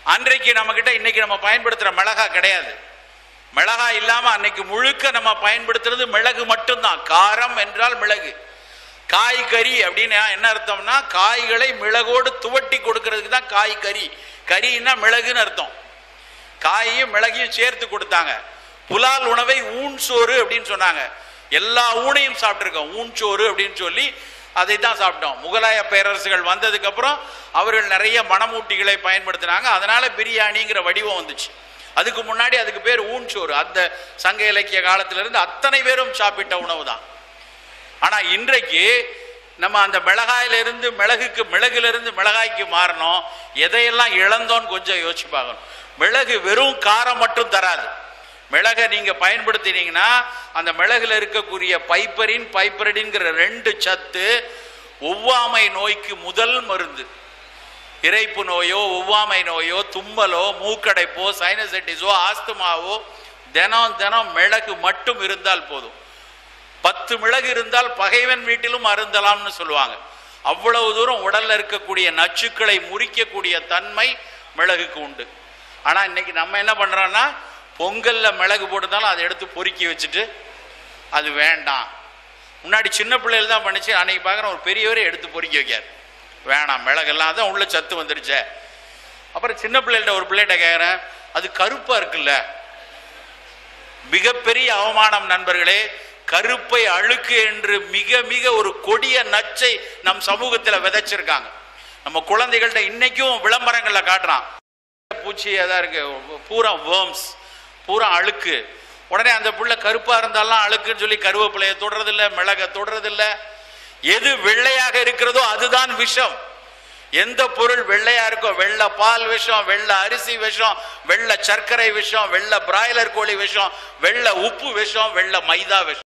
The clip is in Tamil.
அன்றைக்கு நம்ம கிட்ட இன்னைக்கு நம்ம பயன்படுத்துற மிளகா கிடையாது மிளகா இல்லாம அன்னைக்கு முழுக்க நம்ம பயன்படுத்துறது மிளகு மட்டும்தான் காரம் என்றால் மிளகு காய்கறி அப்படின்னு என்ன அர்த்தம்னா காய்களை மிளகோடு துவட்டி கொடுக்கறதுக்கு தான் காய்கறி கறின்னா மிளகுன்னு அர்த்தம் காயையும் மிளகையும் சேர்த்து கொடுத்தாங்க புலால் உணவை ஊன் சோறு அப்படின்னு சொன்னாங்க எல்லா ஊனையும் சாப்பிட்டுருக்கோம் ஊன் சோறு அப்படின்னு சொல்லி அதை தான் சாப்பிட்டோம் முகலாய பேரரசுகள் வந்ததுக்கு அப்புறம் அவர்கள் நிறைய மணமூட்டிகளை பயன்படுத்தினாங்க அதனால பிரியாணிங்கிற வடிவம் வந்துச்சு அதுக்கு முன்னாடி அதுக்கு பேர் ஊன் சோறு அந்த சங்க இலக்கிய காலத்திலிருந்து அத்தனை பேரும் சாப்பிட்ட உணவு தான் ஆனா இன்றைக்கு நம்ம அந்த மிளகாயிலிருந்து மிளகுக்கு மிளகுல மிளகாய்க்கு மாறணும் எதையெல்லாம் இழந்தோன்னு கொஞ்சம் யோசிச்சு பார்க்கணும் மிளகு வெறும் காரம் மட்டும் தராது மிளகை நீங்க பயன்படுத்தினீங்கன்னா அந்த மிளகுல இருக்கக்கூடிய பைப்பரின் பைப்பரடின்கிற ரெண்டு சத்து ஒவ்வாமை நோய்க்கு முதல் மருந்து இறைப்பு நோயோ ஒவ்வாமை நோயோ தும்மலோ மூக்கடைப்போ சைனசைட்டிஸோ ஆஸ்துமாவோ தினம் தினம் மிளகு மட்டும் இருந்தால் போதும் பத்து மிளகு இருந்தால் பகைவன் வீட்டிலும் அருந்தலாம்னு சொல்லுவாங்க அவ்வளவு தூரம் உடல்ல இருக்கக்கூடிய நச்சுக்களை முறிக்கக்கூடிய தன்மை மிளகுக்கு உண்டு ஆனா இன்னைக்கு நம்ம என்ன பண்றோம்னா பொங்கல்ல மிளகு போட்டுதாலும் அதை எடுத்து பொறுக்கி வச்சுட்டு அது வேண்டாம் முன்னாடி சின்ன பிள்ளைகள் தான் பண்ணிச்சு அன்னைக்கு பார்க்குறேன் ஒரு பெரியவரே எடுத்து பொறுக்கி வைக்கார் வேணாம் மிளகெல்லாம் தான் உள்ள சத்து வந்துடுச்சே அப்புறம் சின்ன பிள்ளைகிட்ட ஒரு பிள்ளைகிட்ட கேட்குறேன் அது கருப்பா இருக்குல்ல மிகப்பெரிய அவமானம் நண்பர்களே கருப்பை அழுக்கு என்று மிக மிக ஒரு கொடிய நச்சை நம் சமூகத்தில் விதைச்சிருக்காங்க நம்ம குழந்தைகள்கிட்ட இன்னைக்கும் விளம்பரங்கள்ல காட்டுறான் பூச்சி அதான் இருக்கு பூரா வேர்ம்ஸ் பூரா அழுக்கு உடனே அந்த புள்ள கருப்பா இருந்தாலும் அழுக்குன்னு சொல்லி கருவேப்பிலைய தொடுறதில்ல மிளக தொடுறதில்ல எது வெள்ளையாக இருக்கிறதோ அதுதான் விஷம் எந்த பொருள் வெள்ளையா இருக்கோ வெள்ளை பால் விஷம் வெள்ளை அரிசி விஷம் வெள்ளை சர்க்கரை விஷம் வெள்ளை பிராய்லர் கோழி விஷம் வெள்ளை உப்பு விஷம் வெள்ளை மைதா விஷம்